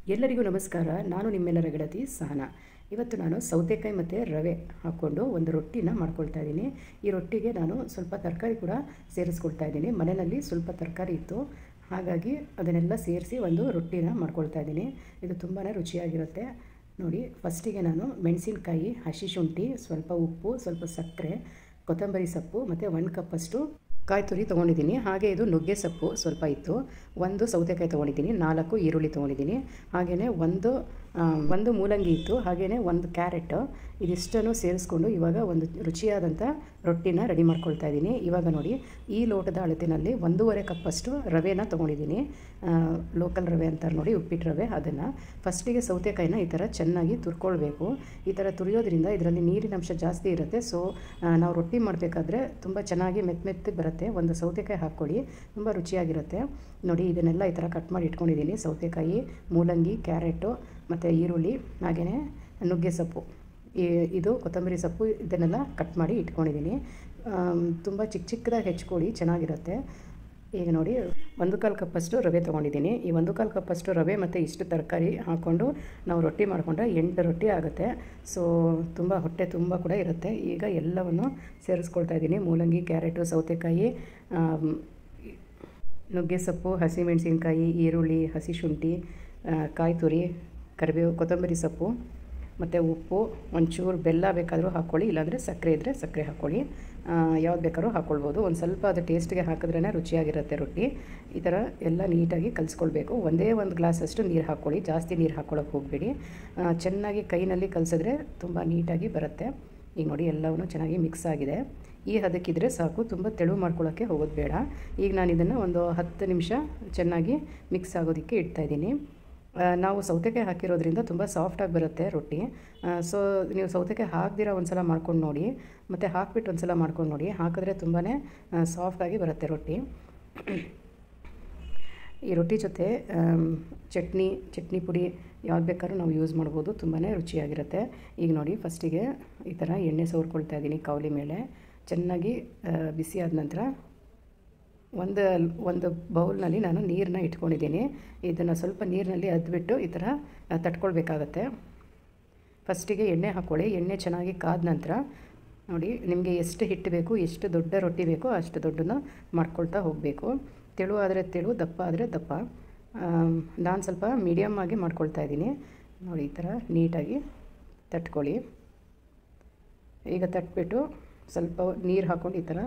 ಎಲ್ಲರಿಗೂ ನಮಸ್ಕಾರ ನಾನು ನಿಮ್ಮೆಲ್ಲರ ಗೆಳತಿ ಸಹನಾ ಇವತ್ತು ನಾನು ಸೌತೆಕಾಯಿ ಮತ್ತು ರವೆ ಹಾಕ್ಕೊಂಡು ಒಂದು ರೊಟ್ಟಿನ ಮಾಡ್ಕೊಳ್ತಾ ಇದ್ದೀನಿ ಈ ರೊಟ್ಟಿಗೆ ನಾನು ಸ್ವಲ್ಪ ತರಕಾರಿ ಕೂಡ ಸೇರಿಸ್ಕೊಳ್ತಾ ಇದ್ದೀನಿ ಮನೆಯಲ್ಲಿ ಸ್ವಲ್ಪ ತರಕಾರಿ ಇತ್ತು ಹಾಗಾಗಿ ಅದನ್ನೆಲ್ಲ ಸೇರಿಸಿ ಒಂದು ರೊಟ್ಟಿನ ಮಾಡ್ಕೊಳ್ತಾ ಇದ್ದೀನಿ ಇದು ತುಂಬಾ ರುಚಿಯಾಗಿರುತ್ತೆ ನೋಡಿ ಫಸ್ಟಿಗೆ ನಾನು ಮೆಣಸಿನಕಾಯಿ ಹಸಿ ಶುಂಠಿ ಸ್ವಲ್ಪ ಉಪ್ಪು ಸ್ವಲ್ಪ ಸಕ್ಕರೆ ಕೊತ್ತಂಬರಿ ಸೊಪ್ಪು ಮತ್ತು ಒಂದು ಕಪ್ಪಷ್ಟು ಕಾಯಿ ತುರಿ ತೊಗೊಂಡಿದ್ದೀನಿ ಹಾಗೆ ಇದು ನುಗ್ಗೆ ಸೊಪ್ಪು ಸ್ವಲ್ಪ ಇತ್ತು ಒಂದು ಸೌತೆಕಾಯಿ ತೊಗೊಂಡಿದ್ದೀನಿ ನಾಲ್ಕು ಈರುಳ್ಳಿ ತೊಗೊಂಡಿದ್ದೀನಿ ಹಾಗೆಯೇ ಒಂದು ಒಂದು ಮೂಲಂಗಿ ಇತ್ತು ಹಾಗೆಯೇ ಒಂದು ಕ್ಯಾರೆಟ್ ಇದಿಷ್ಟನ್ನು ಸೇರಿಸ್ಕೊಂಡು ಇವಾಗ ಒಂದು ರುಚಿಯಾದಂಥ ರೊಟ್ಟಿನ ರೆಡಿ ಮಾಡ್ಕೊಳ್ತಾ ಇದ್ದೀನಿ ಇವಾಗ ನೋಡಿ ಈ ಲೋಟದ ಅಳತಿನಲ್ಲಿ ಒಂದೂವರೆ ಕಪ್ಪಷ್ಟು ರವೆನ ತೊಗೊಂಡಿದ್ದೀನಿ ಲೋಕಲ್ ರವೆ ಅಂತಾರೆ ನೋಡಿ ಉಪ್ಪಿಟ್ಟು ರವೆ ಅದನ್ನು ಫಸ್ಟಿಗೆ ಸೌತೆಕಾಯಿನ ಈ ಥರ ಚೆನ್ನಾಗಿ ತುರ್ಕೊಳ್ಬೇಕು ಈ ಥರ ತುರಿಯೋದ್ರಿಂದ ಇದರಲ್ಲಿ ನೀರಿನ ಅಂಶ ಜಾಸ್ತಿ ಇರುತ್ತೆ ಸೊ ನಾವು ರೊಟ್ಟಿ ಮಾಡಬೇಕಾದ್ರೆ ತುಂಬ ಚೆನ್ನಾಗಿ ಮೆತ್ತ ಮೆತ್ತಗೆ ಬರುತ್ತೆ ಒಂದು ಸೌತೆಕಾಯಿ ಹಾಕ್ಕೊಳ್ಳಿ ತುಂಬ ರುಚಿಯಾಗಿರುತ್ತೆ ನೋಡಿ ಇದನ್ನೆಲ್ಲ ಈ ಥರ ಕಟ್ ಮಾಡಿ ಇಟ್ಕೊಂಡಿದ್ದೀನಿ ಸೌತೆಕಾಯಿ ಮೂಲಂಗಿ ಕ್ಯಾರೆಟು ಮತ್ತು ಈರುಳ್ಳಿ ಹಾಗೆಯೇ ನುಗ್ಗೆ ಸೊಪ್ಪು ಈ ಇದು ಕೊತ್ತಂಬರಿ ಸೊಪ್ಪು ಇದನ್ನೆಲ್ಲ ಕಟ್ ಮಾಡಿ ಇಟ್ಕೊಂಡಿದ್ದೀನಿ ತುಂಬ ಚಿಕ್ಕ ಚಿಕ್ಕದಾಗಿ ಹೆಚ್ಕೊಳ್ಳಿ ಚೆನ್ನಾಗಿರುತ್ತೆ ಈಗ ನೋಡಿ ಒಂದು ಕಾಲು ಕಪ್ಪಷ್ಟು ರವೆ ತೊಗೊಂಡಿದ್ದೀನಿ ಈ ಒಂದು ಕಾಲು ಕಪ್ಪಷ್ಟು ರವೆ ಮತ್ತು ಇಷ್ಟು ತರಕಾರಿ ಹಾಕ್ಕೊಂಡು ನಾವು ರೊಟ್ಟಿ ಮಾಡಿಕೊಂಡ್ರೆ ಎಂಟು ರೊಟ್ಟಿ ಆಗುತ್ತೆ ಸೊ ತುಂಬ ಹೊಟ್ಟೆ ತುಂಬ ಕೂಡ ಇರುತ್ತೆ ಈಗ ಎಲ್ಲವನ್ನು ಸೇರಿಸ್ಕೊಳ್ತಾ ಇದ್ದೀನಿ ಮೂಲಂಗಿ ಕ್ಯಾರೆಟು ಸೌತೆಕಾಯಿ ನುಗ್ಗೆ ಸೊಪ್ಪು ಹಸಿಮೆಣಸಿನ್ಕಾಯಿ ಈರುಳ್ಳಿ ಹಸಿ ಶುಂಠಿ ಕಾಯಿ ತುರಿ ಕರಿಬೇವು ಕೊತ್ತಂಬರಿ ಸೊಪ್ಪು ಮತ್ತು ಉಪ್ಪು ಒಂಚೂರು ಬೆಲ್ಲ ಬೇಕಾದರೂ ಹಾಕ್ಕೊಳ್ಳಿ ಇಲ್ಲಾಂದರೆ ಸಕ್ಕರೆ ಇದ್ದರೆ ಸಕ್ಕರೆ ಹಾಕ್ಕೊಳ್ಳಿ ಯಾವ್ದು ಬೇಕಾದ್ರೂ ಹಾಕ್ಕೊಳ್ಬೋದು ಒಂದು ಸ್ವಲ್ಪ ಅದು ಟೇಸ್ಟ್ಗೆ ಹಾಕಿದ್ರೇ ರುಚಿಯಾಗಿರುತ್ತೆ ರೊಟ್ಟಿ ಈ ಥರ ಎಲ್ಲ ನೀಟಾಗಿ ಕಲಿಸ್ಕೊಳ್ಬೇಕು ಒಂದೇ ಒಂದು ಗ್ಲಾಸಷ್ಟು ನೀರು ಹಾಕ್ಕೊಳ್ಳಿ ಜಾಸ್ತಿ ನೀರು ಹಾಕ್ಕೊಳ್ಳೋಕೆ ಹೋಗಬೇಡಿ ಚೆನ್ನಾಗಿ ಕೈನಲ್ಲಿ ಕಲಿಸಿದ್ರೆ ತುಂಬ ನೀಟಾಗಿ ಬರುತ್ತೆ ಈಗ ನೋಡಿ ಎಲ್ಲವೂ ಚೆನ್ನಾಗಿ ಮಿಕ್ಸ್ ಆಗಿದೆ ಈ ಹದಕ್ಕಿದ್ರೆ ಸಾಕು ತುಂಬ ತೆಳು ಮಾಡ್ಕೊಳ್ಳೋಕ್ಕೆ ಹೋಗೋದು ಬೇಡ ಈಗ ನಾನು ಇದನ್ನು ಒಂದು ಹತ್ತು ನಿಮಿಷ ಚೆನ್ನಾಗಿ ಮಿಕ್ಸ್ ಆಗೋದಕ್ಕೆ ಇಡ್ತಾಯಿದ್ದೀನಿ ನಾವು ಸೌತೆಕಾಯಿ ಹಾಕಿರೋದ್ರಿಂದ ತುಂಬ ಸಾಫ್ಟಾಗಿ ಬರುತ್ತೆ ರೊಟ್ಟಿ ಸೊ ನೀವು ಸೌತೆಕಾಯಿ ಹಾಕ್ದಿರ ಒಂದು ಸಲ ಮಾಡ್ಕೊಂಡು ನೋಡಿ ಮತ್ತು ಹಾಕ್ಬಿಟ್ಟು ಒಂದು ಸಲ ಮಾಡ್ಕೊಂಡು ನೋಡಿ ಹಾಕಿದ್ರೆ ತುಂಬಾ ಸಾಫ್ಟಾಗಿ ಬರುತ್ತೆ ರೊಟ್ಟಿ ಈ ರೊಟ್ಟಿ ಜೊತೆ ಚಟ್ನಿ ಚಟ್ನಿ ಪುಡಿ ಯಾವ್ದು ಬೇಕಾದ್ರೂ ನಾವು ಯೂಸ್ ಮಾಡ್ಬೋದು ತುಂಬಾ ರುಚಿಯಾಗಿರುತ್ತೆ ಈಗ ನೋಡಿ ಫಸ್ಟಿಗೆ ಈ ಥರ ಎಣ್ಣೆ ಸವರ್ಕೊಳ್ತಾ ಇದ್ದೀನಿ ಕವಲಿ ಮೇಲೆ ಚೆನ್ನಾಗಿ ಬಿಸಿ ಆದ ನಂತರ ಒಂದು ಒಂದು ಬೌಲ್ನಲ್ಲಿ ನಾನು ನೀರನ್ನ ಇಟ್ಕೊಂಡಿದ್ದೀನಿ ಇದನ್ನು ಸ್ವಲ್ಪ ನೀರಿನಲ್ಲಿ ಅದ್ಬಿಟ್ಟು ಈ ಥರ ತಟ್ಕೊಳ್ಬೇಕಾಗತ್ತೆ ಫಸ್ಟಿಗೆ ಎಣ್ಣೆ ಹಾಕ್ಕೊಳ್ಳಿ ಎಣ್ಣೆ ಚೆನ್ನಾಗಿ ಕಾದ ನಂತರ ನೋಡಿ ನಿಮಗೆ ಎಷ್ಟು ಹಿಟ್ಟು ಬೇಕು ಎಷ್ಟು ದೊಡ್ಡ ರೊಟ್ಟಿ ಬೇಕೋ ಅಷ್ಟು ದೊಡ್ಡನ್ನು ಮಾಡ್ಕೊಳ್ತಾ ಹೋಗಬೇಕು ತೆಳು ಆದರೆ ತೆಳು ದಪ್ಪ ಆದರೆ ದಪ್ಪ ನಾನು ಸ್ವಲ್ಪ ಮೀಡಿಯಮ್ ಆಗಿ ಮಾಡ್ಕೊಳ್ತಾ ಇದ್ದೀನಿ ನೋಡಿ ಈ ಥರ ನೀಟಾಗಿ ತಟ್ಕೊಳ್ಳಿ ಈಗ ತಟ್ಬಿಟ್ಟು ಸ್ವಲ್ಪ ನೀರು ಹಾಕ್ಕೊಂಡು ಈ ಥರ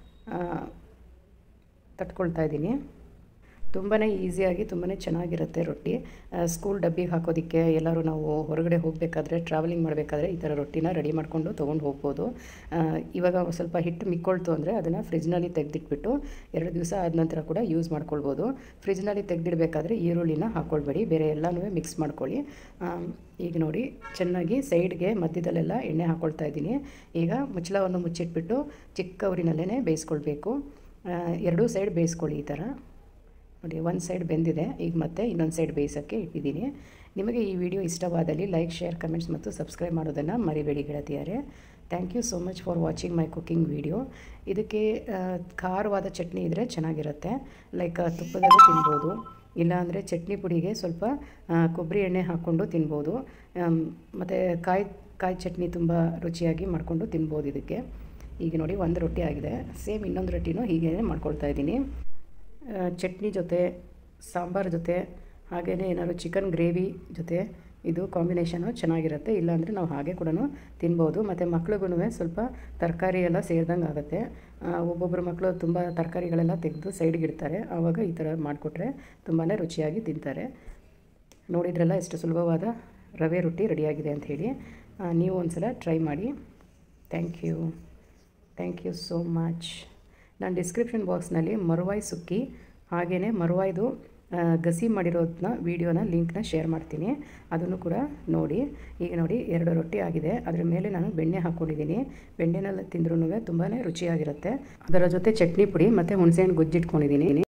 ತಟ್ಕೊಳ್ತಾ ಇದ್ದೀನಿ ತುಂಬಾ ಈಸಿಯಾಗಿ ತುಂಬಾ ಚೆನ್ನಾಗಿರುತ್ತೆ ರೊಟ್ಟಿ ಸ್ಕೂಲ್ ಡಬ್ಬಿಗೆ ಹಾಕೋದಕ್ಕೆ ಎಲ್ಲರೂ ನಾವು ಹೊರಗಡೆ ಹೋಗಬೇಕಾದ್ರೆ ಟ್ರಾವೆಲಿಂಗ್ ಮಾಡಬೇಕಾದ್ರೆ ಈ ಥರ ರೊಟ್ಟಿನ ರೆಡಿ ಮಾಡಿಕೊಂಡು ತೊಗೊಂಡು ಹೋಗ್ಬೋದು ಇವಾಗ ಸ್ವಲ್ಪ ಹಿಟ್ಟು ಮಿಕ್ಕೊಳ್ತು ಅಂದರೆ ಅದನ್ನು ಫ್ರಿಜ್ನಲ್ಲಿ ತೆಗೆದಿಟ್ಬಿಟ್ಟು ಎರಡು ದಿವಸ ಆದ ನಂತರ ಕೂಡ ಯೂಸ್ ಮಾಡ್ಕೊಳ್ಬೋದು ಫ್ರಿಜ್ನಲ್ಲಿ ತೆಗೆದಿಡಬೇಕಾದ್ರೆ ಈರುಳ್ಳಿನ ಹಾಕ್ಕೊಳ್ಬೇಡಿ ಬೇರೆ ಎಲ್ಲನೂ ಮಿಕ್ಸ್ ಮಾಡ್ಕೊಳ್ಳಿ ಈಗ ನೋಡಿ ಚೆನ್ನಾಗಿ ಸೈಡ್ಗೆ ಮಧ್ಯದಲ್ಲೆಲ್ಲ ಎಣ್ಣೆ ಹಾಕ್ಕೊಳ್ತಾ ಇದ್ದೀನಿ ಈಗ ಮುಚ್ಚಳವನ್ನು ಮುಚ್ಚಿಟ್ಬಿಟ್ಟು ಚಿಕ್ಕ ಊರಿನಲ್ಲೇ ಬೇಯಿಸ್ಕೊಳ್ಬೇಕು ಎರಡೂ ಸೈಡ್ ಬೇಯಿಸ್ಕೊಳ್ಳಿ ಈ ಥರ ನೋಡಿ ಒಂದು ಸೈಡ್ ಬೆಂದಿದೆ ಈಗ ಮತ್ತೆ ಇನ್ನೊಂದು ಸೈಡ್ ಬೇಯಿಸೋಕ್ಕೆ ಇಟ್ಟಿದ್ದೀನಿ ನಿಮಗೆ ಈ ವಿಡಿಯೋ ಇಷ್ಟವಾದಲ್ಲಿ ಲೈಕ್ ಶೇರ್ ಕಮೆಂಟ್ಸ್ ಮತ್ತು ಸಬ್ಸ್ಕ್ರೈಬ್ ಮಾಡೋದನ್ನು ಮರಿಬೇಡಿ ಗೆಳತಿಯಾರೆ thank you so much for watching my cooking video ಇದಕ್ಕೆ ಖಾರವಾದ ಚಟ್ನಿ ಇದ್ದರೆ ಚೆನ್ನಾಗಿರುತ್ತೆ ಲೈಕ್ ತುಪ್ಪದಲ್ಲಿ ತಿನ್ಬೋದು ಇಲ್ಲಾಂದರೆ ಚಟ್ನಿ ಪುಡಿಗೆ ಸ್ವಲ್ಪ ಕೊಬ್ಬರಿ ಎಣ್ಣೆ ಹಾಕ್ಕೊಂಡು ತಿನ್ಬೋದು ಮತ್ತು ಕಾಯಿ ಕಾಯಿ ಚಟ್ನಿ ತುಂಬ ರುಚಿಯಾಗಿ ಮಾಡಿಕೊಂಡು ತಿನ್ಬೋದು ಇದಕ್ಕೆ ಈಗ ನೋಡಿ ಒಂದು ರೊಟ್ಟಿ ಆಗಿದೆ ಸೇಮ್ ಇನ್ನೊಂದು ರೊಟ್ಟಿನೂ ಹೀಗೆ ಮಾಡ್ಕೊಳ್ತಾ ಇದ್ದೀನಿ ಚಟ್ನಿ ಜೊತೆ ಸಾಂಬಾರು ಜೊತೆ ಹಾಗೆಯೇ ಏನಾದ್ರು ಚಿಕನ್ ಗ್ರೇವಿ ಜೊತೆ ಇದು ಕಾಂಬಿನೇಷನು ಚೆನ್ನಾಗಿರುತ್ತೆ ಇಲ್ಲಾಂದರೆ ನಾವು ಹಾಗೆ ಕೂಡ ತಿನ್ಬೋದು ಮತ್ತು ಮಕ್ಳಿಗೂ ಸ್ವಲ್ಪ ತರಕಾರಿ ಎಲ್ಲ ಸೇರಿದಂಗೆ ಆಗುತ್ತೆ ಒಬ್ಬೊಬ್ಬರು ಮಕ್ಕಳು ತುಂಬ ತರಕಾರಿಗಳೆಲ್ಲ ತೆಗೆದು ಸೈಡ್ಗೆ ಇಡ್ತಾರೆ ಆವಾಗ ಈ ಥರ ಮಾಡಿಕೊಟ್ರೆ ತುಂಬಾ ರುಚಿಯಾಗಿ ತಿಂತಾರೆ ನೋಡಿದ್ರಲ್ಲ ಎಷ್ಟು ಸುಲಭವಾದ ರವೆ ರೊಟ್ಟಿ ರೆಡಿಯಾಗಿದೆ ಅಂಥೇಳಿ ನೀವು ಒಂದು ಸಲ ಟ್ರೈ ಮಾಡಿ thank you thank you so much ನಾನು ಡಿಸ್ಕ್ರಿಪ್ಷನ್ ಬಾಕ್ಸ್ನಲ್ಲಿ ಮರುವಾಯಿ ಸುಕ್ಕಿ ಹಾಗೆಯೇ ಮರುವಾಯ್ದು ಗಸಿ ಮಾಡಿರೋದನ್ನ ವೀಡಿಯೋನ ಲಿಂಕ್ನ ಶೇರ್ ಮಾಡ್ತೀನಿ ಅದನ್ನು ಕೂಡ ನೋಡಿ ಈಗ ನೋಡಿ ಎರಡು ರೊಟ್ಟಿ ಆಗಿದೆ ಅದರ ಮೇಲೆ ನಾನು ಬೆಣ್ಣೆ ಹಾಕ್ಕೊಂಡಿದ್ದೀನಿ ಬೆಣ್ಣೆನೆಲ್ಲ ತಿಂದ್ರೂ ತುಂಬಾ ರುಚಿಯಾಗಿರುತ್ತೆ ಅದರ ಜೊತೆ ಚಟ್ನಿ ಪುಡಿ ಮತ್ತು ಹುಣಸೆಹಣ್ಣು ಗೊಜ್ಜಿಟ್ಕೊಂಡಿದ್ದೀನಿ